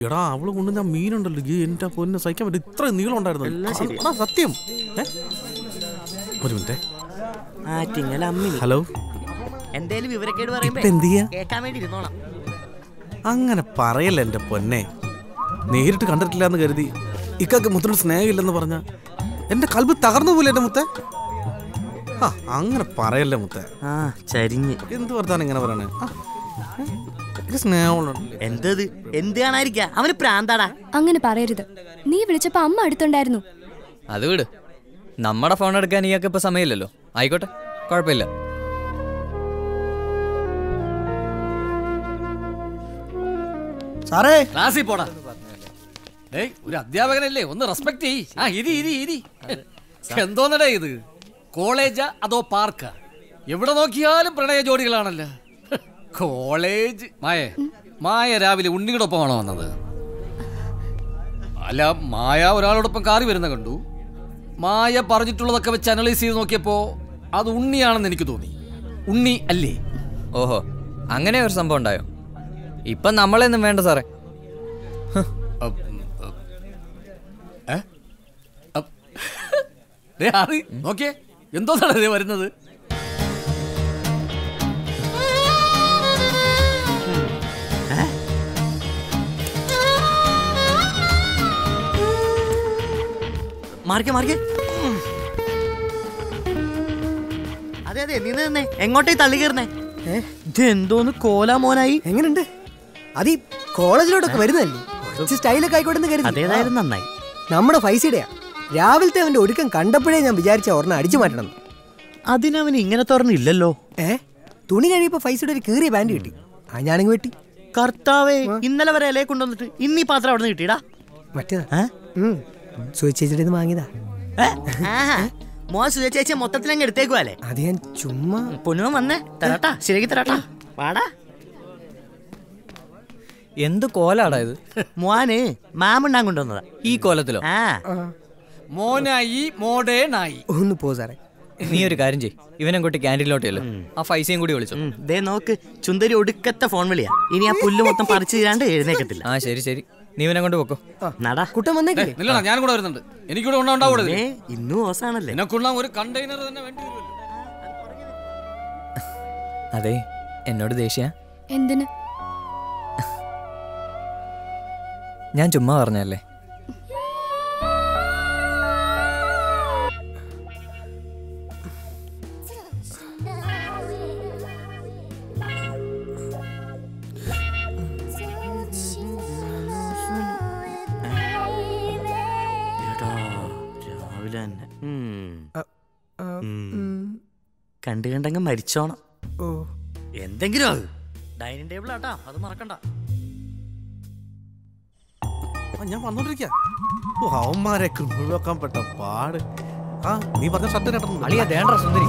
എടാ അവള് കൊണ്ടുവന്ന ആ മീനുണ്ടല്ലോ ഈ എന്റെ പൊന്നെ സഹിക്കാൻ പറ്റും ഇത്ര നീളം ഉണ്ടായിരുന്നു എല്ലാം ശരിയാ. എടാ, സത്യം ഏ? ഒരു മിനിറ്റ് ആറ്റിങ്ങൽ അമ്മിനി ഹലോ എന്തേലും വിവരക്കേട് ഇപ്പൊ പറയുമ്പോ എന്ത് ചെയ്യാ കേൾക്കാൻ വേണ്ടി ഇരുന്നോളാം അങ്ങനെ പറയല്ല എന്റെ പൊന്നെ നേരിട്ട് കണ്ടിട്ടില്ല എന്ന് കരുതി ഇക്കൊക്കെ മുത്തിനോട് സ്നേഹമില്ലെന്ന് പറഞ്ഞ എന്റെ കൽബ് തകർന്നു പോലെ എന്റെ മുത്തേ ആ അങ്ങനെ പറയല്ലേ മുത്തേ ആ ചരിഞ്ഞ് എന്ത് വർത്താനം ഇങ്ങനെ പറയണേ ആ, ഏ? എനിക്ക് സ്നേഹമുള്ളതല്ലേ എന്തത് എന്ത് കാണാതിരിക്ക അവന് പ്രാന്താടാ അങ്ങനെ പറയരുത് നീ വിളിച്ചപ്പോ അമ്മ അടുത്തുണ്ടായിരുന്നു അത് വിട് നമ്മുടെ ഫോൺ എടുക്കാൻ ഇയാൾക്ക് ഇപ്പൊ സമയമില്ലല്ലോ ആയിക്കോട്ടെ കുഴപ്പമില്ല സാറേ ക്ലാസ്സിൽ പോടാ ഏയ് ഒരു അധ്യാപകനല്ലേ ഒന്ന് റെസ്പെക്ട് ചെയ് ആ ഇരി ഇരി ഇരി എന്തോന്നടേ ഇത് കോളേജാ അതോ പാർക്കാ എവിടെ നോക്കിയാലും പ്രണയ ജോഡികളാണല്ലോ കോളേജ് മായേ മായ രാവിലെ ഉണ്ണിയുടെ ഒപ്പമാണോ വന്നത് അല്ല മായ ഒരാളോടൊപ്പം കാറി വരുന്ന കണ്ടു മായ പറഞ്ഞിട്ടുള്ളതൊക്കെ വെച്ച് അനലൈസ് ചെയ്ത് നോക്കിയപ്പോ അത് ഉണ്ണിയാണെന്ന് എനിക്ക് തോന്നി ഉണ്ണി അല്ലേ ഓഹോ അങ്ങനെ ഒരു സംഭവം ഉണ്ടായോ ഇപ്പൊ നമ്മളെയൊന്നും വേണ്ട സാറേ അപ്പ്, അപ്പ്. ഏ? അപ്പ്. ദേ ആറി, നോക്കിയേ എന്തോന്നാണ് ഇത് വരുന്നത് മാറിക്കേ മാറിക്കേ അതെ അതെ നീ നിന്നേ എങ്ങോട്ടേ തള്ളി കയറുന്നേ ഇത് എന്തോന്ന് കോലാ മോനായി എങ്ങനെയുണ്ട് അത് ഈ കോളേജിലോട്ടൊക്കെ വരുന്നതല്ലേ കുറച്ച് സ്റ്റൈലൊക്കെ ആയിക്കോട്ടെ എന്ന് കരുതി അതേതായാലും നന്നായി നമ്മുടെ പൈസയുടെയാ രാവിലത്തെ അവന്റെ ഒരുക്കം കണ്ടപ്പോഴേ ഞാൻ വിചാരിച്ച ഒരെണ്ണം അടിച്ചു മാറ്റണം എന്ന്. അതിനവന് ഇങ്ങനെ തുറന്നില്ലല്ലോ ഏ തുണി കഴിയപ്പോ പൈസയുടെ ഒരു കീറിയ പാൻറ് കിട്ടി ആ ഞാനിങ്ങ് വെട്ടി കർത്താവേ ഇന്നലെ വരെ ഇലയെ കൊണ്ടുവന്നിട്ട് ഇന്നീ പാത്രം അവിടെ നിന്ന് കിട്ടിയടാ മറ്റേതാ ഏ? ഉം. സുചി ചേച്ചിയുടെ ഇത് വാങ്ങിയതാ ഏ? ആഹാ. മോൻ സുജ ചേച്ചി മൊത്തത്തിൽ അങ്ങ് എടുത്തേക്കുവല്ലേ അത് ഞാൻ ചുമ്മാ പൊന്നുവൻ വന്നേ തരാട്ടാ ശരിയാക്കി തരാട്ടാ വാടാ എന്ത് കോലാടാ ഇത് മോന് മാമുണ്ടാൻ കൊണ്ടുവന്നതാ ഈ കോലത്തിലോ ആ മോനായി മോഡേണായി ഒന്ന് പോ സാറേ നീ ഒരു കാര്യം ചെയ് ഇവനെ കൂട്ടി ക്യാൻറ്റീനിലോട്ടല്ലോ ആ പൈസയും കൂടി വിളിച്ചു ഉം, ദേ നോക്ക് ചുന്ദരി ഒടുക്കത്തെ ഫോൺ വിളിയാ ഇനി ആ പുല്ല് മൊത്തം പറിച്ചു തീരാണ്ട് എഴുന്നേക്കത്തില്ല ആ ശരി ശരി നീ ഇവനെ കൊണ്ട് പൊക്കോ നടാ കുട്ടൻ വന്നേക്കില്ലേ ഇല്ലടാ ഞാൻ കൂടെ വരുന്നുണ്ട് എനിക്കൂടെ ഉണ്ടാവൂടെ ഏ ഇന്നും ഓസാണല്ലേ നിനക്കുള്ള ഒരു കണ്ടെയ്നർ തന്നെ വേണ്ടി വരുമല്ലോ അതെ എന്നോട് ദേഷ്യ എന്തിന് ഞാൻ ചുമ്മാ പറഞ്ഞല്ലേ എടാ, രാവിലെ തന്നെ ഉം. ഉം. കണ്ടു കണ്ടങ്ങ് മരിച്ചോണം ഓ എന്തെങ്കിലും ആക്. ഡൈനിങ് ടേബിൾ ആട്ടാ അത് മറക്കണ്ട ആ, ഞാൻ വന്നോണ്ടിരിക്ക ഓ അവന്മാരെ ഒഴിവാക്കാൻ പെട്ട പാട് ആ നീ പറഞ്ഞ ഷർട്ട് കേട്ടിട്ടുണ്ട് അളിയ ദേണ്ട സുന്ദരി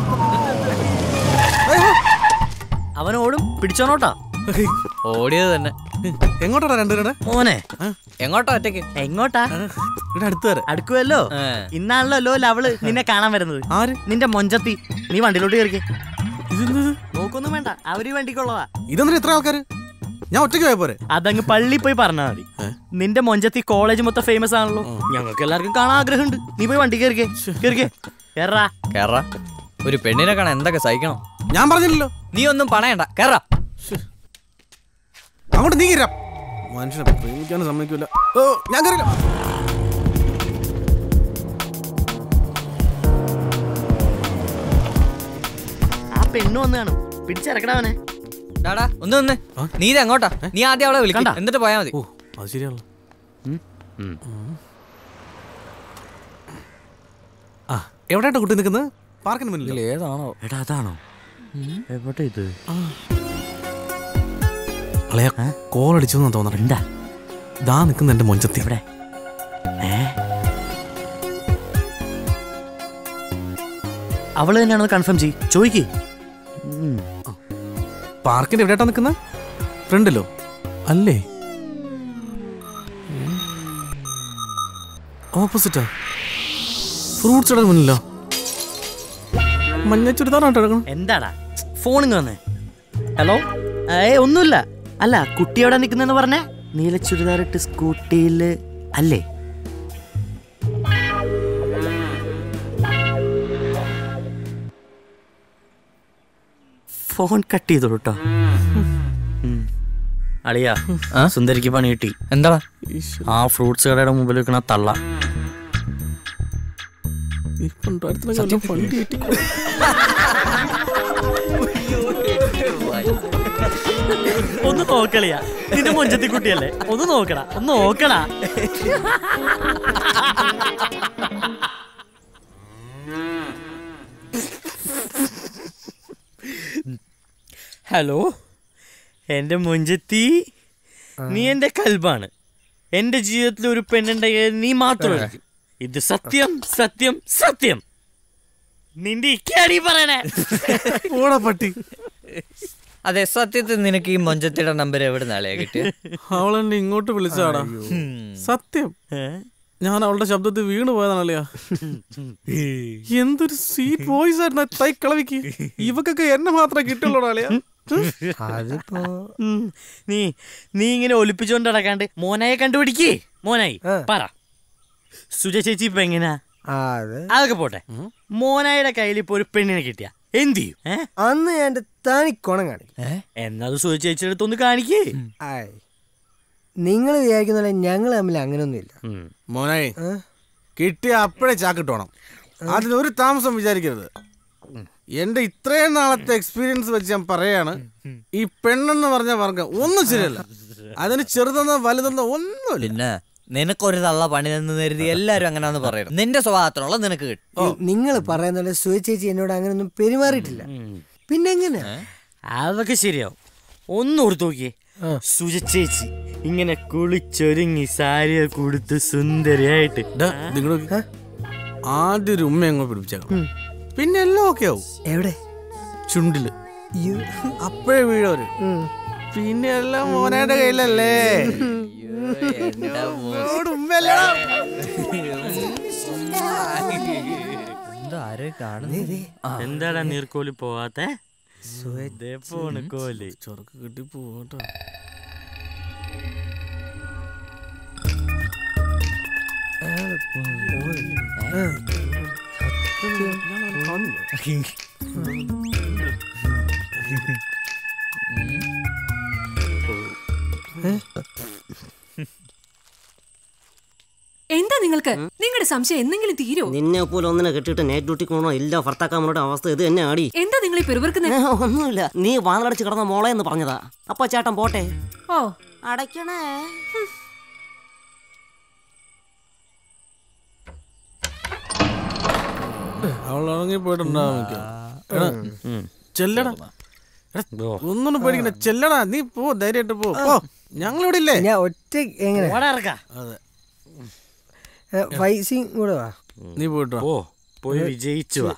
അവനോടും പിടിച്ചോണോട്ടാ ഓടിയത് തന്നെ എങ്ങോട്ടാ രണ്ടുപേരുടെ മോനെ എങ്ങോട്ടാ ഒറ്റയ്ക്ക് എങ്ങോട്ടാ ഇവിടെ അടുത്ത് വരെ അടുക്കുമല്ലോ ഏ. ഇന്നാണല്ലോ ലവള് നിന്നെ കാണാൻ വരുന്നത് ആര് നിന്റെ മൊഞ്ചത്തി നീ വണ്ടിയിലോട്ട് കയറിക്കേ ഇതെന്തത് നോക്കൊന്നും വേണ്ട അവര് വണ്ടിക്കുള്ളതാ ഇതെന്തിനാ ഇത്ര ആൾക്കാര് ഞാൻ ഒറ്റയ്ക്ക് പോയ പോരെ അതങ്ങ് പള്ളി പോയി പറഞ്ഞാൽ മതി നിന്റെ മൊഞ്ചത്തി കോളേജ് മൊത്തം ഫേമസ് ആണല്ലോ ഞങ്ങൾക്ക് എല്ലാവർക്കും കാണാൻ ആഗ്രഹമുണ്ട് നീ പോയി വണ്ടി കയറിക്കേ കയറിക്കേ കേറാ കേറാ ഒരു പെണ്ണിനെ കാണാൻ എന്തൊക്കെ സഹിക്കണം ഞാൻ പറഞ്ഞില്ലല്ലോ നീ ഒന്നും പണയണ്ട കേറാ അങ്ങോട്ട് നീ കയറാം മനുഷ്യനെ പ്രേമിക്കാനും സമ്മതിക്കൂല ഓ ഞാൻ കയറില്ല ആ പെണ്ണു വന്ന് കാണും പിടിച്ചിറക്കടവനെ ഡാടാ ഒന്ന് നിന്ന് നീ ഇത് എങ്ങോട്ടാ നീ ആദ്യം അവളെ വിളിക്കണ്ട കണ്ടാ? എന്നിട്ട് പോയാ മതി ഓ അത് ശരിയാണല്ലോ ആ എവിടെയായിട്ട് കുട്ടി നിൽക്കുന്നത് പാർക്കിന് മുന്നിൽ ഏതാണോ എടാ അതാണോ എവിടെ ഇത് അളയാ കോൾ അടിച്ചു തോന്നണേ എന്താ ദാ നിൽക്കുന്ന എന്റെ മൊഞ്ചത്തി എവിടെ ഏ അവള് തന്നെയാണോ കൺഫേം ചെയ് ചോദിക്ക് ഉം. പാർക്കിന്റെ എവിടെയായിട്ടാ നിൽക്കുന്നത് ഫ്രണ്ടിലോ അല്ലേ ഓപ്പോസിറ്റാ ഫ്രൂട്ട്സ് ഇടാൻ മുന്നിലോ മഞ്ഞ ചുരിദാറാട്ടോ എടുക്കണം എന്താടാ ഫോൺ ഇങ്ങ് വന്നേ ഹലോ ഏ ഒന്നുമില്ല അല്ല കുട്ടി എവിടെ നിൽക്കുന്നെന്ന് പറഞ്ഞേ നീല ചുരിദാറിട്ട് സ്കൂട്ടിയിൽ അല്ലേ ഫോൺ കട്ട് ചെയ്തോളൂ കേട്ടോ അളിയാ സുന്ദരിക്ക് പണി കിട്ടി എന്താ ആ ഫ്രൂട്ട്സ് കടയുടെ മുമ്പിൽ വെക്കണ തള്ള ഒന്ന് നോക്കളിയാ നിന്റെ മൊഞ്ചത്തി കുട്ടിയല്ലേ ഒന്ന് നോക്കടാ ഒന്ന് നോക്കടാ ഹലോ എന്റെ മൊഞ്ചത്തി നീ എന്റെ കൽബാണ് എന്റെ ജീവിതത്തിൽ ഒരു പെണ്ണുണ്ടെങ്കിൽ നീ മാത്രമായിരിക്കും ഇത് സത്യം സത്യം സത്യം നിന്റെ ഇക്കാടി പറയണേ ഓടാ പട്ടി അതെ സത്യത്തിൽ നിനക്ക് ഈ മൊഞ്ചത്തിയുടെ നമ്പർ എവിടെ നാളെയാ കിട്ടിയ അവളെന്നെ ഇങ്ങോട്ട് വിളിച്ചാടാ സത്യം ഞാൻ അവളുടെ ശബ്ദത്തിൽ വീണു പോയതാണല്ലയാ എന്തൊരു സ്വീറ്റ് വോയിസ് ആയിരുന്നു തൈ കളവിക്ക് ഇവക്കൊക്കെ എന്നെ മാത്രമേ കിട്ടുള്ളൂടാ അതിപ്പോ ഉം. നീ നീ ഇങ്ങനെ ഒലിപ്പിച്ചോണ്ട് നടക്കാണ്ട് മോനായെ കണ്ടുപിടിക്കേ മോനായി ആ. പറ സുജ ചേച്ചി ഇപ്പൊ എങ്ങനെയാ ആ, അത് അതൊക്കെ പോട്ടെ മോനായുടെ കയ്യിൽ ഇപ്പൊ ഒരു പെണ്ണിനെ കിട്ടിയ എന്ത് ചെയ്യും ഏ അന്ന് ഞാൻ എൻ്റെ തനി കുണം കാണിക്കും എന്നത് സുജ ചേച്ചിയുടെ അടുത്ത് ഒന്ന് കാണിക്കേ ആയ് നിങ്ങൾ വിചാരിക്കുന്ന പോലെ ഞങ്ങൾ തമ്മിൽ അങ്ങനെയൊന്നുമില്ല ഉം. മോനായി ഏ? കിട്ടിയ അപ്പോഴേ ചാക്കിട്ടോണം അതിനൊരു താമസം വിചാരിക്കരുത് എന്റെ ഇത്രയും നാളത്തെ എക്സ്പീരിയൻസ് വെച്ച് ഞാൻ പറയാണ് ഈ പെണ്ണെന്ന് പറഞ്ഞ വർഗം ഒന്നും ശരിയല്ല അതിന് ചെറുതെന്നോ വലുതെന്നോ ഒന്നുമില്ല പിന്നെ നിനക്കൊരു തള്ള പണി നിന്ന് കരുതി എല്ലാരും അങ്ങനെയാന്ന് പറയണം നിന്റെ സ്വഭാവത്തിനുള്ള നിനക്ക് കിട്ടും നിങ്ങൾ പറയുന്ന പോലെ സുയ ചേച്ചി എന്നോട് അങ്ങനെയൊന്നും പെരുമാറിയിട്ടില്ല പിന്നെ എങ്ങനെയാ അതൊക്കെ ശരിയാവും ഒന്ന് ഓർത്ത് നോക്കിയേ സുജ ചേച്ചി ഇങ്ങനെ കുളിച്ചൊരുങ്ങി സാരിയൊക്കെ കൊടുത്ത് സുന്ദരിയായിട്ട് നിങ്ങൾ ആദ്യം ഒരു ഉമ്മ അങ്ങ് പിടിപ്പിച്ചേക്കണം പിന്നെ എല്ലാം ഓക്കെ ആവും എവിടെ ചുണ്ടില് അയ്യോ. അപ്പോഴേ വീഴവര് ഉം. പിന്നെ എല്ലാം മോനയുടെ കയ്യിലല്ലേ ഓട് ഉമ്മയല്ലേടാ. എന്താ ആരും കാണുന്നു എന്താടാ നീർക്കോലി പോവാത്തെ ദേ പോണ് കോലി ചൊറുക്ക് കിട്ടി പോകട്ടോ എന്താ നിങ്ങൾക്ക് നിങ്ങളുടെ സംശയം എന്തെങ്കിലും തീരോ നിന്നെ പോലെ ഒന്നിനെ കെട്ടിട്ട് നൈറ്റ് ഡ്യൂട്ടി പോകണോ എല്ലാ ഭർത്താക്കന്മാരുടെ അവസ്ഥ ഇത് തന്നെ ആടി എന്താ നിങ്ങൾ ഈ പെരുവർക്കുന്നത് ഏ, ഒന്നുമില്ല നീ വാതിലടച്ച് കിടന്ന മോളെ എന്ന് പറഞ്ഞതാ അപ്പൊ ചേട്ടൻ പോട്ടെ ഓ അടയ്ക്കണേ അവൾ ഇറങ്ങി പോയിട്ടുണ്ടാവും മിക്കവാറും. എടാ, ചെല്ലടാ എടാ, ഒന്നും പേടിക്കണ്ട ചെല്ലടാ നീ പോ ധൈര്യമായിട്ട് പോ പോ ഞങ്ങളിവിടെ ഇല്ലേ ഞാൻ ഒറ്റ എങ്ങനെ ഓടാ ഇറക്കാ അതെ പൈസയും കൂടെ വാ നീ പോയിട്ടോ ഓ പോയി വിജയിച്ചു വാ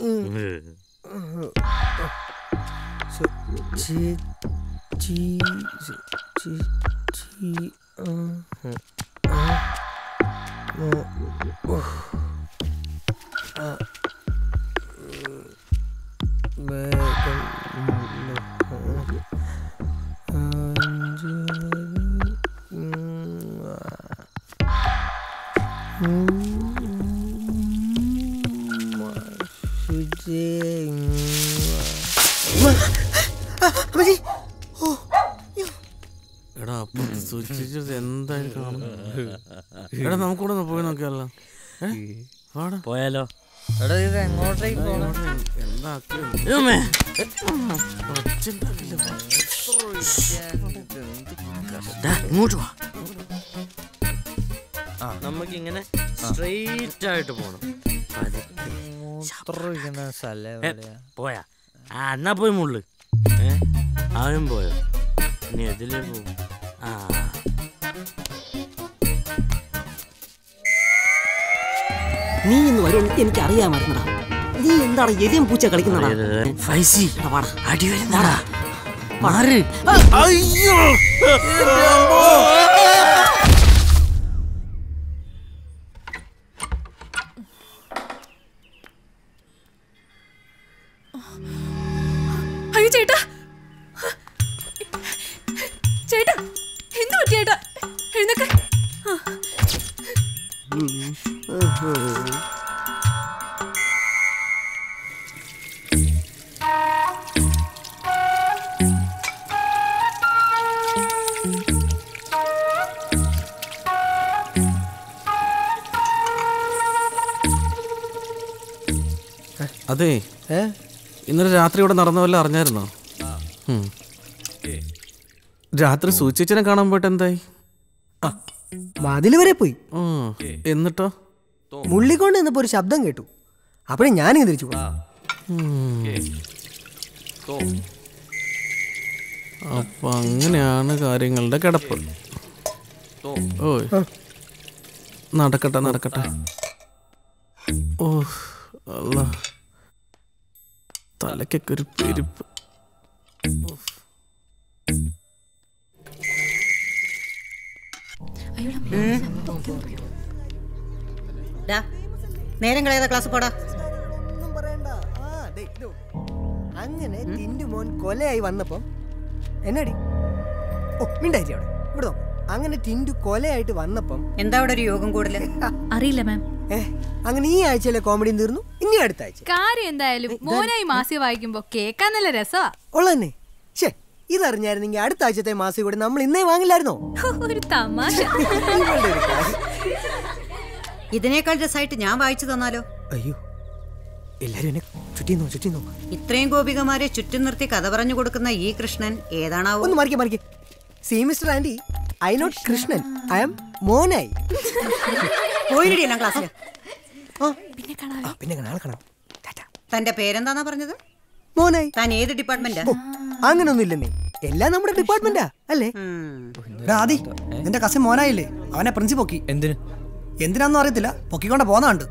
സു- ചി- ചി- സു- ചി- ചി- ഉം, ഉം, ഉം, ഉം, ഉഫ്. ആ, ഉം, വേഗം, ഉം, ഉം, അഞ്ച്, ഉം, ഉം, സുജേ, ഉം, അമ്മച്ചി എടാ അപ്പൊ സൂക്ഷിച്ചത് എന്തായാലും കാണും എടാ നമുക്കൂടെ ഒന്ന് പോയി നോക്കിയല്ലോ ഏ? വാടാ പോയാലോ എടാ ഇത് എങ്ങോട്ടേക്ക് പോകണം എന്താ ആക്കിയത്? ഇതുമ്മേ. ഒച്ചയുണ്ടാക്കില്ല, വാ. ദാ, ഇങ്ങോട്ട് വാ നമുക്ക് ഇങ്ങനെ സ്ട്രെയിറ്റ് ആയിട്ട് പോണം പതുക്കെ. മൂത്രമൊഴിക്കുന്ന സ്ഥലം ഏ, എവിടെയാ? പോയാ ആ എന്നാ പോയി മുള്ളു ഏ അവൻ പോയോ ഇനി എതിലേ പോകും ആ നീ ഇന്ന് വരും എനിക്ക് അറിയാമായിരുന്നടാ നീ എന്താണ് എലിയും പൂച്ച കളിക്കുന്നടാ ഫൈസി എടാ, വാടാ. അടി വരുന്നടാ മാറ് അയ്യോ അയ്യോ ചേട്ടാ ചേട്ടാ എന്ത് പറ്റിയേട്ടാ അതെ ഏ ഇന്നലെ രാത്രി ഇവിടെ നടന്ന വല്ല അറിഞ്ഞായിരുന്നോ ഉം. രാത്രി സൂചിച്ചനെ കാണാൻ പോയിട്ട് എന്തായി മതില് വരെ പോയി ഉം. എന്നിട്ടോ മുള്ളിക്കൊണ്ട് നിന്നപ്പോ ഒരു ശബ്ദം കേട്ടു അപ്പോഴേ ഞാനിങ്ങ് തിരിച്ചു പോയി അപ്പൊ അങ്ങനെയാണ് കാര്യങ്ങളുടെ കിടപ്പ് ഓ നടക്കട്ടെ നടക്കട്ടെ ഓ അല്ല തലക്കൊക്കെ ഒരു പെരുപ്പ് ഡാ, നേരം കളയാതെ ക്ലാസ് പോടാ ഒന്നും പറയണ്ട ആ, ദേ, ഇതോ. അങ്ങനെ ടിൻഡു മോൻ കൊലയായി വന്നപ്പം എന്നടി ഓ മിണ്ടായി അവിടെ ഇവിടെ നോക്ക്. അങ്ങനെ ടിൻഡു കൊലയായിട്ട് വന്നപ്പം എന്താ അവിടെ ഒരു യോഗം കൂടുതല് അറിയില്ല മാം ഏ അങ്ങനെ ഈ ആഴ്ചയിലെ കോമഡിയും തീർന്നു ഇനി അടുത്ത ആഴ്ച കാര്യം എന്തായാലും മോനായി മാസി വായിക്കുമ്പോ കേക്കാൻ നല്ല രസമാ ഉള്ളതന്നെ ഷേ ഇതറിഞ്ഞായിരുന്നെങ്കിൽ അടുത്ത ആഴ്ചത്തെ മാസം കൂടെ നമ്മൾ ഇന്നേ വാങ്ങില്ലായിരുന്നോ ഒരു തമാശ ഇവളുടെ ഒരു കാര്യം. ഇതിനേക്കാൾ രസമായിട്ട് ഞാൻ വായിച്ചു തന്നാലോ അയ്യോ എല്ലാരും എന്നെ ചുറ്റിന്നോ ചുറ്റിന്നോ ഇത്രയും ഗോപികമാരെ ചുറ്റും നിർത്തി കഥ പറഞ്ഞു കൊടുക്കുന്ന ഈ കൃഷ്ണൻ ഏതാണാവോ ഒന്ന് മറിക്കേ മറിക്കേ see mister Andy I not Krishnan I am മോനായി പോയിരടി എല്ലാം ക്ലാസ്സിൽ ആ ആ, പിന്നെ നാളെ കാണാം ടാറ്റാ. തന്റെ പേരെന്താന്നാ പറഞ്ഞത് മോനായി താൻ ഏത് ഡിപ്പാർട്ട്മെന്റാ ഓ അങ്ങനൊന്നും ഇല്ലെന്നേ എല്ലാം നമ്മുടെ ഡിപ്പാർട്ട്മെന്റാ അല്ലേ ആദി നിന്റെ കസിൻ മോനായില്ലേ അവനെ പ്രിൻസി പൊക്കി എന്തിന് എന്തിനാന്നും അറിയത്തില്ല പൊക്കിക്കൊണ്ട് പോന്നാണ്ട്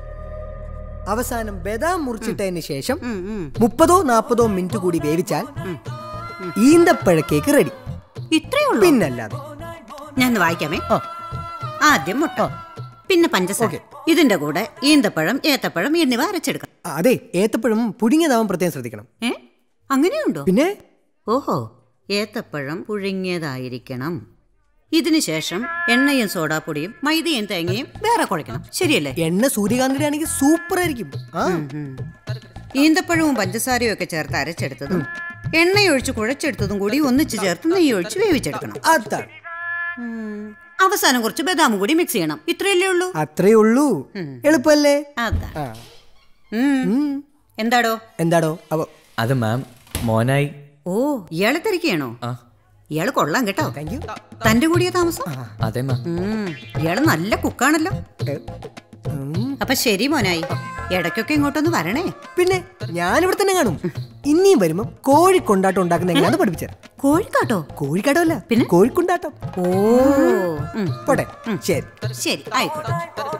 അവസാനം ബദാം മുറിച്ചിട്ടതിന് ശേഷം മുപ്പതോ നാപ്പതോ മിനിറ്റ് കൂടി വേവിച്ചാൽ ഈന്തപ്പഴ കേക്ക് റെഡി ഇത്രയേ ഉള്ളൂ പിന്നല്ലാതെ ഞാൻ ഒന്ന് വായിക്കാമേ ആദ്യം മുട്ട പിന്നെ പഞ്ചസാര ഇതിന്റെ കൂടെ ഈന്തപ്പഴം ഏത്തപ്പഴം എന്നിവ അരച്ചെടുക്കാം ആ, അതെ ഏത്തപ്പഴം പുഴുങ്ങിയതാവാൻ പ്രത്യേകം ശ്രദ്ധിക്കണം ഏ അങ്ങനെയുണ്ടോ പിന്നെ ഓഹോ ഏത്തപ്പഴം പുഴുങ്ങിയതായിരിക്കണം ഇതിനു ശേഷം എണ്ണയും സോഡാപ്പൊടിയും മൈദയും തേങ്ങയും വേറെ കുഴക്കണം ശരിയല്ലേ എണ്ണ സൂര്യകാന്തിയുടെ ആണെങ്കിൽ സൂപ്പർ ആയിരിക്കും ആ ഈന്തപ്പഴവും പഞ്ചസാരയും ഒക്കെ ചേർത്ത് അരച്ചെടുത്തതും എണ്ണയൊഴിച്ച് കുഴച്ചെടുത്തതും കൂടി ഒന്നിച്ച് ചേർത്ത് നെയ്യ് ഒഴിച്ച് വേവിച്ചെടുക്കണം അതാണ് ഉം. അവസാനം കുറച്ച് ബദാമും കൂടി മിക്സ് ചെയ്യണം ഇത്രയല്ലേ ഉള്ളൂ അത്രേ ഉള്ളൂ എളുപ്പല്ലേ അതാ ആ. ഉം. ഉം. എന്താടോ എന്താടോ അപ്പൊ അത് മാം മോനായി ഓ ഇയാളെ തിരക്കിയാണോ ഇയാള് കൊള്ളാം കേട്ടോ താങ്ക് യു തന്റെ കൂടിയ താമസം അതെ മാം ഉം. ഇയാള് നല്ല കുക്കാണല്ലോ അപ്പൊ ശരി മോനായി ഇടയ്ക്കൊക്കെ ഇങ്ങോട്ടൊന്ന് വരണേ പിന്നെ ഞാനിവിടെ തന്നെ കാണും ഇനിയും വരുമ്പോ കോഴിക്കൊണ്ടാട്ടം ഉണ്ടാക്കുന്ന എങ്ങനെയാന്ന് പഠിപ്പിച്ചത് കോഴിക്കാട്ടോ കോഴിക്കാട്ടം അല്ല പിന്നെ? കോഴിക്കൊണ്ടാട്ടം ഓ ഉം. പോട്ടെ ശരി ശരി ആയിക്കോട്ടെ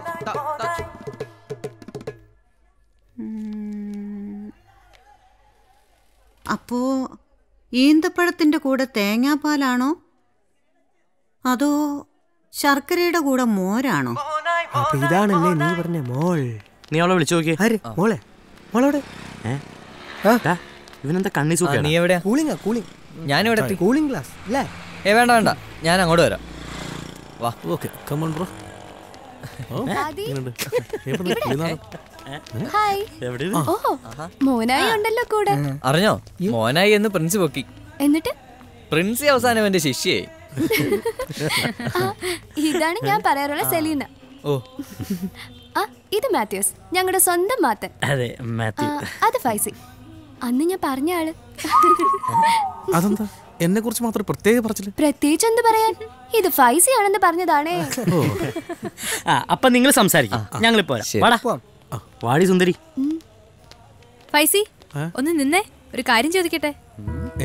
അപ്പോ ഈന്തപ്പഴത്തിന്റെ കൂടെ തേങ്ങാപ്പാലാണോ അതോ ശർക്കരയുടെ കൂടെ മോരാണോ അപ്പൊ ഇതാണല്ലേ നീ പറഞ്ഞ മോൾ നീ അവളെ വിളിച്ചു നോക്കിയേ ആര് മോളെ മോളോടെ ഏ? ആ? ഡാ, ഇവനെന്താ കണ്ണി ആ, സൂക്കാണ് നീ എവിടെയാ കൂളിംഗാ കൂളിംഗ് ഞാനിവിടെ എത്തി കൂളിംഗ് ഗ്ലാസ് അല്ലേ ഏ വേണ്ട വേണ്ട ഞാൻ അങ്ങോട്ട് വരാം വാ ഓക്കെ കമോൺ ബ്രോ ആദി, എവിടെ ഹായ് എവിടെ ഓ മോനായി ഉണ്ടല്ലോ കൂടെ അറിഞ്ഞോ മോനായി എന്ന് പ്രിൻസി പൊക്കി എന്നിട്ട് പ്രിൻസി അവസാനം എന്റെ ശിഷ്യയെ ആ, ഇതാണ് ഞാൻ പറയാറുള്ള സെലീന ഓ ആ ഇത് മാത്യൂസ് ഞങ്ങളുടെ സ്വന്തം മാത്തൻ അതെ ആ, മാത്യു അത് ഫൈസി അന്ന് ഞാൻ പറഞ്ഞ ആള് അതെന്താ എന്നെ കുറിച്ച് മാത്രം പ്രത്യേക പറച്ചില് പ്രത്യേകിച്ച് എന്ത് പറയാൻ ഇത് ഫൈസി ആണെന്ന് പറഞ്ഞതാണേ ഓ ആ അപ്പൊ നിങ്ങൾ സംസാരിക്കും ഞങ്ങൾ പോരാ ശരി. വാടാ വാടി സുന്ദരി ഫൈസി ഏ? ഒന്ന് നിന്നേ ഒരു കാര്യം ചോദിക്കട്ടെ ഏ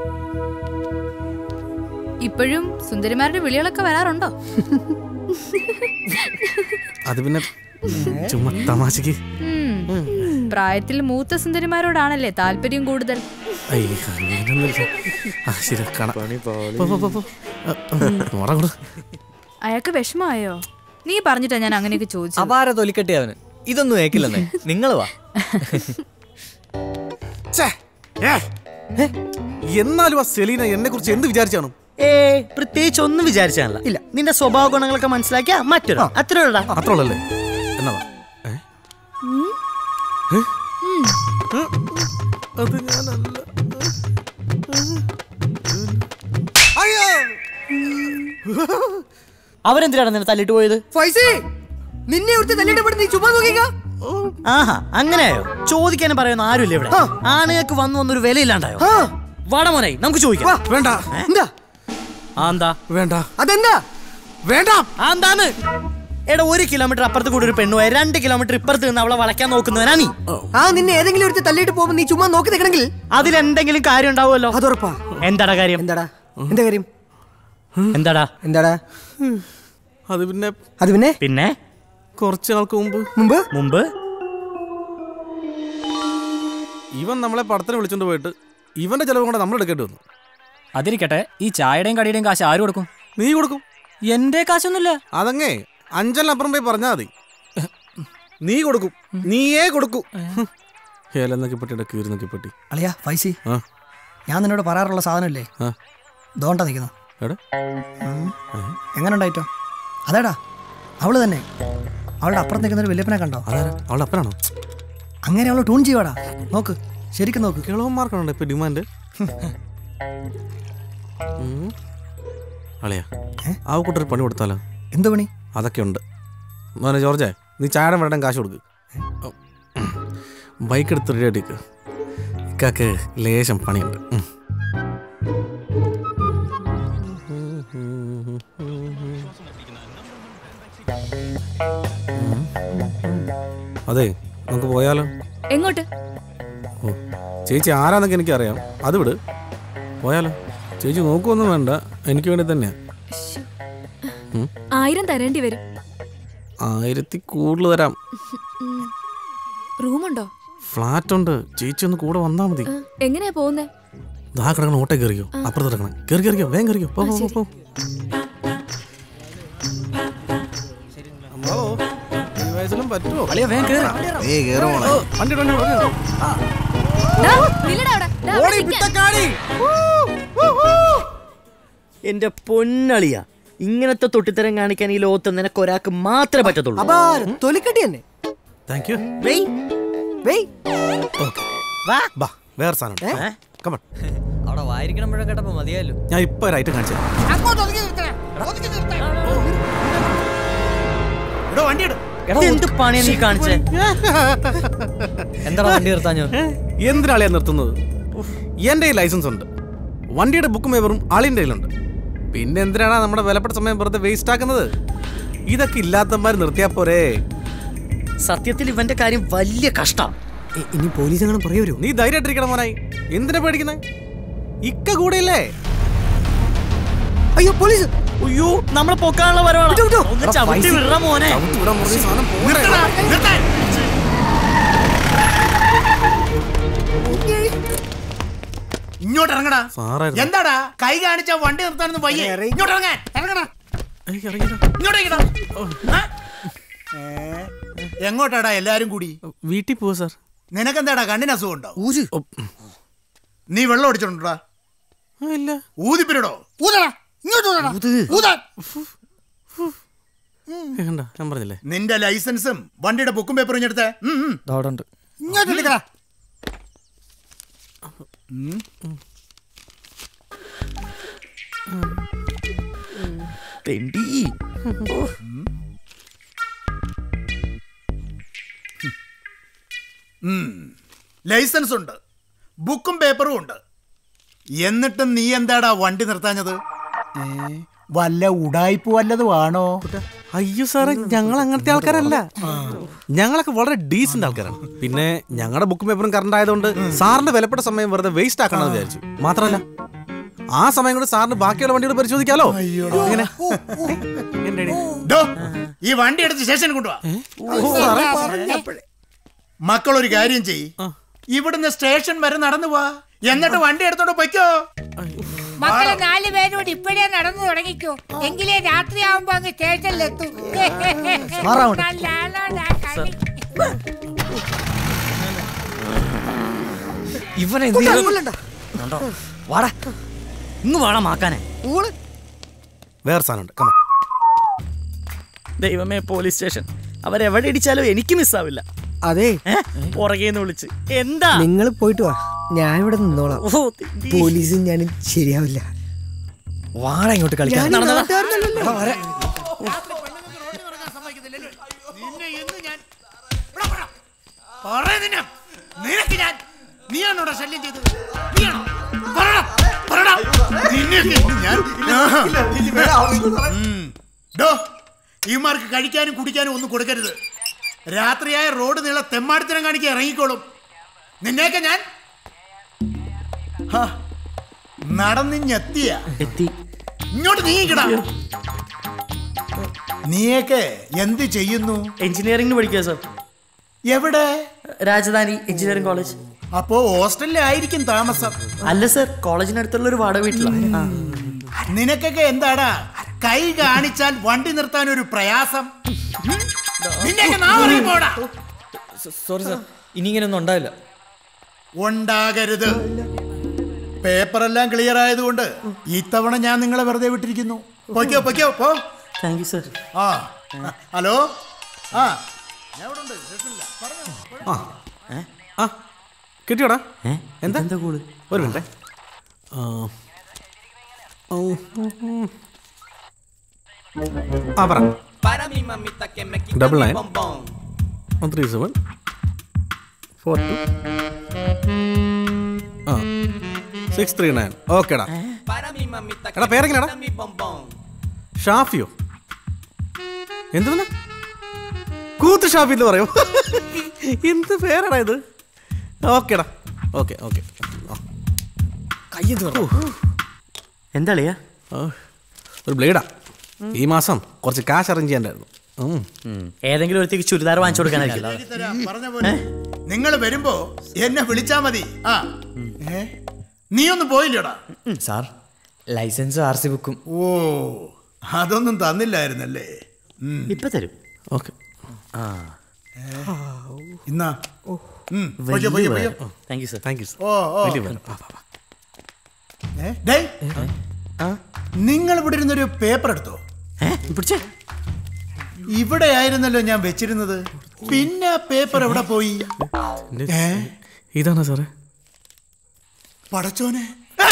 ഇപ്പോഴും സുന്ദരിമാരുടെ വിളികളൊക്കെ വരാറുണ്ടോ അത് പിന്നെ ചുമ്മാ തമാശക്ക് ഉം. പ്രായത്തിൽ മൂത്ത സുന്ദരിമാരോടാണല്ലേ താല്പര്യം കൂടുതൽ അയ്യ അങ്ങനെയൊന്നുമില്ല. ആ ശരി കാണാം പോ, പോ, പോ, പോ. ആ, ഉം, നോടാ അങ്ങോട്ട്. അയാൾക്ക് വിഷമമായോ നീ പറഞ്ഞിട്ടാ ഞാൻ അങ്ങനെയൊക്കെ ചോദിച്ചു അപാര തൊലിക്കട്ടി അവന് ഇതൊന്നും ഏക്കില്ലെന്നേ നിങ്ങൾ വാ ഛേ, ഏ, ഏ, എന്നാലും ആ സെലീന എന്നെ കുറിച്ച് എന്ത് വിചാരിച്ചാണ് ഏ പ്രത്യേകിച്ച് ഒന്നും വിചാരിച്ചാണല്ല ഇല്ല. നിന്റെ സ്വഭാവ ഗുണങ്ങളൊക്കെ മനസ്സിലാക്കിയ മറ്റൊരു അത്ര അത്ര ഉള്ളല്ലേ എന്നാ ഏ ഏ? അത് ഞാനല്ല അയ്യോ അവരെന്തിനാണ് നിന്നെ തല്ലിട്ട് പോയത് ഫൈസി നിന്നെ ഒരുത്തി തല്ലിട്ട് നീ ചുമ്മാ നോക്കിക്കാ ആഹാ അങ്ങനെയായോ ചോദിക്കാനും പറയുന്ന ആരുമില്ല ഇവിടെ ആണുങ്ങൾക്ക് വന്നു വന്നൊരു വിലയില്ലാണ്ടായോ വടമോനായി നമുക്ക് ചോദിക്കാം വേണ്ട എന്താ ആ എന്താ വേണ്ട അതെന്താ വേണ്ട ആ എന്താന്ന് എടാ ഒരു കിലോമീറ്റർ അപ്പുറത്ത് കൂടി ഒരു പെണ്ണുപോയ രണ്ട് കിലോമീറ്റർ ഇപ്പുറത്ത് നിന്ന് അവളെ വളയ്ക്കാൻ നോക്കുന്നവനാ നീ ആ നിന്നെ ഏതെങ്കിലും ഒരുത്തി തല്ലിട്ട് പോകുമ്പോ നീ ചുമ്മാ നോക്കി നിൽക്കണമെങ്കിൽ അതിലെന്തെങ്കിലും കാര്യം ഉണ്ടാവുമല്ലോ അതുറപ്പാ എന്താടാ കാര്യം എന്താടാ എന്താ കാര്യം എന്താടാ എന്താടാ അത് പിന്നെ അത് പിന്നെ പിന്നെ കുറച്ച് നാൾക്ക് മുമ്പ് മുമ്പ് മുമ്പ് ഇവൻ നമ്മളെ പടത്തിന് വിളിച്ചോണ്ട് പോയിട്ട് ഇവന്റെ ചെലവ് കൊണ്ട് നമ്മൾ എടുക്കേണ്ടി വന്നു അതിരിക്കട്ടെ ഈ ചായയുടെയും കടിയുടെയും കാശ് ആര് കൊടുക്കും നീ കൊടുക്കും എന്റെ കാശൊന്നുമില്ല അതങ്ങേ അഞ്ചലിനപ്പുറം പോയി പറഞ്ഞാ മതി നീ കൊടുക്കും നീയേ കൊടുക്കൂ ഏലെന്നൊക്കെ പെട്ടിയുടെ കീറിന്നൊക്കെ പെട്ടി അളിയാ ഫൈസി ആ ഞാൻ നിന്നോട് പറയാറുള്ള സാധനമില്ലേ ആ ദോണ്ട നിൽക്കുന്നു എടാ എങ്ങനെ ഉണ്ടായിട്ടോ അതേടാ അവള് തന്നെ അവളുടെ അപ്പുറത്ത് നിൽക്കുന്ന ഒരു വല്യപ്പനെ കണ്ടോ അതാരാ അവളുടെ അപ്പനാണോ അങ്ങനെ അവള് ടൂൺ ചെയ്യുവാടാ നോക്ക് ശരിക്കും നോക്ക് കിളവന്മാർക്കാണോ ഇപ്പൊ ഡിമാൻഡ് അളിയാ ആ കൂട്ടൊരു പണി കൊടുത്താലോ എന്ത് പണി അതൊക്കെ ഉണ്ട് മോനെ ജോർജേ നീ ചായയുടെ വേണ്ട കാശ് കൊടുക്ക് ബൈക്ക് എടുത്ത് റെഡി അടിക്ക് ഇക്കാക്ക് ലേശം പണിയുണ്ട് ഉം. അതെ നമുക്ക് പോയാലോ എങ്ങോട്ട് ഓ ചേച്ചി ആരാന്നൊക്കെ എനിക്കറിയാം അത് വിട് പോയാലോ ചേച്ചി നോക്കുമൊന്നും വേണ്ട എനിക്ക് വേണ്ടി തന്നെയാ ഉം. ആയിരം തരേണ്ടി വരും ആയിരത്തി കൂടുതൽ തരാം റൂമുണ്ടോ ഫ്ലാറ്റ് ഉണ്ട് ചേച്ചി ഒന്ന് കൂടെ വന്നാ മതി ആ, എങ്ങനെയാ പോകുന്നേ ദാ കിടക്കണം ഓട്ടെ കയറിയോ അപ്പുറത്ത് കിടക്കണം കയറി കയറിയോ വേഗം കയറിയോ പോ പോ, പോ പോ ഹലോ ഈ വയസ്സിലും പറ്റുമോ അളിയ വേഗം കേറ് ഓ, വണ്ടി വണ്ടി വണ്ടി ദാ, നില്ലെടാ അവിടെ. ദാ, അവിടെ നിൽക്കാൻ. എന്റെ പൊന്നളിയ ഇങ്ങനത്തെ തൊട്ടിത്തരം കാണിക്കാൻ ഈ ലോകത്ത് നിനക്ക് ഒരാൾക്ക് മാത്രമേ പറ്റത്തുള്ളൂ അപാരം തൊലിക്കട്ടി തന്നെ താങ്ക് യു വെയ്. വെയ് ഓക്കെ വാ. ബാ വേറെ സാധനം ഏ? കമൺ അവിടെ വായിരിക്കണം മുഴുവൻ കേട്ടപ്പോ മതിയാലോ ഞാൻ ഇപ്പൊ ഒരു ഐറ്റം കാണിച്ചു എന്ത് പണിയാ നീ കാണിച്ചേ എന്താ വണ്ടി നിർത്താഞ്ഞോ എന്തിനാളിയാ നിർത്തുന്നത് എന്റെ ലൈസൻസ് ഉണ്ട് വണ്ടിയുടെ ബുക്കും പേപ്പറും ആളിന്റെ കയ്യിലുണ്ട് പിന്നെ എന്തിനാണ് നമ്മുടെ വിലപ്പെട്ട സമയം വെറുതെ വേസ്റ്റ് ആക്കുന്നത് ഇതൊക്കെ ഇല്ലാത്തമാര് നിർത്തിയാ പോരെ സത്യത്തിൽ ഇവന്റെ കാര്യം വലിയ കഷ്ടം ഇ- ഇനി പോലീസ് അങ്ങനെ പറയൂരോ നീ ധൈര്യമായിട്ടിരിക്കണം മോനായി എന്തിനാ പേടിക്കുന്നേ ഇക്ക കൂടെയല്ലേ അയ്യോ പോലീസ് അയ്യോ നമ്മളെ പൊക്കാനുള്ള വരവാണ് വിട്ടോ, വിട്ടോ. ഒന്ന് എടാ, ചവിട്ടി പൈസ- വിടറ മോനെ ചവിട്ടിവിടാൻ പറഞ്ഞ ഈ സാധനം പോരെ. ഇങ്ങോട്ട് ഇറങ്ങടാ സാറായിരുന്നു. എന്താടാ കൈ കാണിച്ച വണ്ടി നിർത്താനൊന്നും വയ്യേ ഇങ്ങോട്ട് ഇറങ്ങാൻ ഇറങ്ങടാ ഏയ്, ഇറങ്ങിയില്ല. ഇങ്ങോട്ട് ഇറങ്ങടാ. ആ? എങ്ങോട്ടാടാ എല്ലാരും കൂടി വീട്ടിൽ പോവാ സാർ നിനക്കെന്താടാ കണ്ണിന് അസുഖം ഉണ്ടോ ഓ, നീ വെള്ളം അടിച്ചോണ്ടാ ആ, ഇല്ല ഊതിപ്പിരടോ ഊതടാ ഇങ്ങോട്ട് ഊതടാ ഊതാൻ ഏയ്, കണ്ട ഞാൻ പറഞ്ഞില്ലേ നിന്റെ ലൈസൻസും വണ്ടിയുടെ ബുക്കും പേപ്പറും ഇഞ്ഞെടുത്തേ ഉം, ഉം. ഇങ്ങോട്ട് എടുക്കടാ തെണ്ടി ലൈസൻസ് ഉണ്ട് ബുക്കും പേപ്പറും ഉണ്ട് എന്നിട്ടും നീ എന്താടാ വണ്ടി നിർത്താഞ്ഞത് വല്ല ഉടായ്പ വല്ലതും ആണോ അയ്യോ സാറേ ഞങ്ങൾ അങ്ങനത്തെ ആൾക്കാരല്ല ഞങ്ങളൊക്കെ വളരെ ഡീസന്റ് ആൾക്കാരാണ് പിന്നെ ഞങ്ങളുടെ ബുക്കും പേപ്പറും കറണ്ട് ആയതുകൊണ്ട് സാറിന്റെ വിലപ്പെട്ട സമയം വെറുതെ വേസ്റ്റ് ആക്കണമെന്ന് വിചാരിച്ചു മാത്രമല്ല ആ സമയം കൊണ്ട് സാറിന് ബാക്കിയുള്ള വണ്ടിയോട് പരിശോധിക്കാലോ എങ്ങനെ? എന്റെ അടി. ഡോ, ഈ വണ്ടി എടുത്ത് സ്റ്റേഷനിൽ കൊണ്ടുപോവാ മക്കൾ ഒരു കാര്യം ചെയ് ഇവിടുന്ന് സ്റ്റേഷൻ വരെ നടന്നു പോവാ എന്നിട്ട് വണ്ടി എടുത്തോണ്ട് പൊയ്ക്കോ മക്കളെ നാല് പേരോട് ഇപ്പോഴേ നടന്നു തുടങ്ങിക്കോ എങ്കിലേ രാത്രിയാവുമ്പോ അങ്ങ് സ്റ്റേഷനിലെത്തും മാറാവട്ടെ. നല്ല ആളോടാ കളി. ഇവനെ കൊല്ലണ്ട, കൊല്ലണ്ട. വാടാ ഇങ്ങ് വേണം ആക്കാനെ വേറെ സാധനമുണ്ട് കമ ദൈവമേ പോലീസ് സ്റ്റേഷൻ അവരെവിടെ ഇടിച്ചാലും എനിക്ക് മിസ്സാവില്ല അതെ പുറകേന്ന് വിളിച്ച് എന്താ നിങ്ങൾ പോയിട്ട് വാ ഞാൻ ഇവിടെ നിന്നോളാം ഓ, തിണ്ടി. പോലീസും ഞാനും ശരിയാവില്ല വാട ഇങ്ങോട്ട് കളിക്കാൻ ഞാൻ നടന്നതാ. നാട്ടുകാരനല്ലല്ലോ. എടാ, വരെ. പറയുന്നില്ല. നിനക്ക് ഞാൻ നീയാണോടാ ശല്യം ചെയ്തത് നീയാണോ പറടാ, പറടാ. നിന്നെയൊക്കെ ഇന്ന് ഞാൻ ഉം. ഡോ, ഇവന്മാർക്ക് കഴിക്കാനും കുടിക്കാനും ഒന്നും കൊടുക്കരുത് രാത്രിയായ റോഡ് നീള തെമ്മാടിത്തരം കാണിക്കാൻ ഇറങ്ങിക്കോളും നിന്നെയൊക്കെ ഞാൻ ഹാ, നടന്നിഞ്ഞെത്തിയ എത്തി ഇങ്ങോട്ട് നീങ്ങിക്കടാ നീയൊക്കെ എന്ത് ചെയ്യുന്നു എഞ്ചിനീയറിംഗിന് പഠിക്കുക സർ എവിടെ രാജധാനി എഞ്ചിനീയറിംഗ് കോളേജ് അപ്പോ ഹോസ്റ്റലിലായിരിക്കും താമസം അല്ല സർ കോളേജിനടുത്തുള്ള ഒരു വാടക വീട്ടിലാണ് ആ. നിനക്കൊക്കെ എന്താടാ കൈ കാണിച്ചാൽ വണ്ടി നിർത്താൻ ഒരു പ്രയാസം ഉം? നിന്നെയൊക്കെ നാ പറയും പോടാ സോറി സാർ ഇനി ഇങ്ങനെയൊന്നും ഉണ്ടാവില്ല ഉണ്ടാകരുത് പേപ്പറെല്ലാം ക്ലിയർ ആയതുകൊണ്ട് ഇത്തവണ ഞാൻ നിങ്ങളെ വെറുതെ വിട്ടിരിക്കുന്നു പൊയ്ക്കോ പൊയ്ക്കോ പോ താങ്ക് യു സർ ആ ഹലോ ആ ആ ആ കിട്ടിയോടാ എന്താ എന്താ കൂട് ഒരു മിനിറ്റ് ആ. ഓ, ഉം, ഉം. ആ പറ double nine one three seven four two ആ സിക്സ് ത്രീ നയൻ ഓക്കേടാ എടാ പേരെങ്ങനെയാടാ ഷാഫിയോ എന്തെന്ന് കൂത്ത് ഷാഫി എന്ന് പറയോ എന്ത് പേരാടാ ഇത് ഓക്കേടാ ഓക്കെ ഓക്കെ എന്താ അളിയാ ഒരു ബ്ലേഡാ ഈ മാസം കുറച്ച് കാശ് അറേഞ്ച് ചെയ്യാണ്ടായിരുന്നു ഉം. ഏതെങ്കിലും ഒരുത്തേക്ക് ചുരിദാർ വാങ്ങിച്ചു കൊടുക്കാനായിരിക്കും തരാം, പറഞ്ഞ പോലെ നിങ്ങൾ വരുമ്പോ എന്നെ വിളിച്ചാ മതി ആ ഏ? നീ ഒന്നും പോയില്ലടാ സാർ ലൈസൻസ് ആർ സി ബുക്കും ഓ അതൊന്നും തന്നില്ലായിരുന്നല്ലേ ഉം. ഇപ്പൊ തരും ഓക്കെ ആ ഇന്നാ ഉം, പൊയ്ക്കോ, പൊയ്ക്കോ, പൊയ്ക്കോ. Thank you sir thank you ഓ ഓ ഏ? ഡേയ്, നിങ്ങൾ ഇവിടെ ഇരുന്നൊരു പേപ്പർ എടുത്തോ പിടിച്ചേ ഇവിടെ ആയിരുന്നല്ലോ ഞാൻ വെച്ചിരുന്നത് പിന്നെ പേപ്പർ എവിടെ പോയി ഏ? ഇതാണോ സാറേ പടച്ചോനെ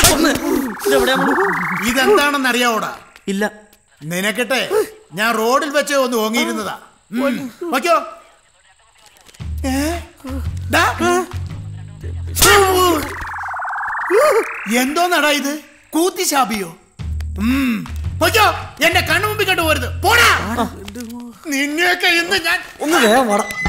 ഇതെന്താണെന്ന് അറിയാവോടാ ഇല്ല നിനക്കട്ടെ ഞാൻ റോഡിൽ വെച്ച് ഒന്ന് ഓങ്ങിയിരുന്നതാ ഉം. വയ്ക്കോ ഏ? ഡാ. എന്തോന്നടാ ഇത് കൂത്തിശാപിയോ ഉം. വയ്ക്കോ എന്റെ കണ്ണുമുമ്പിൽ കണ്ടു പോരുത് പോടാ നിന്നെയൊക്കെ ഇന്ന് ഞാൻ ഒന്ന് വേഗം വാടാ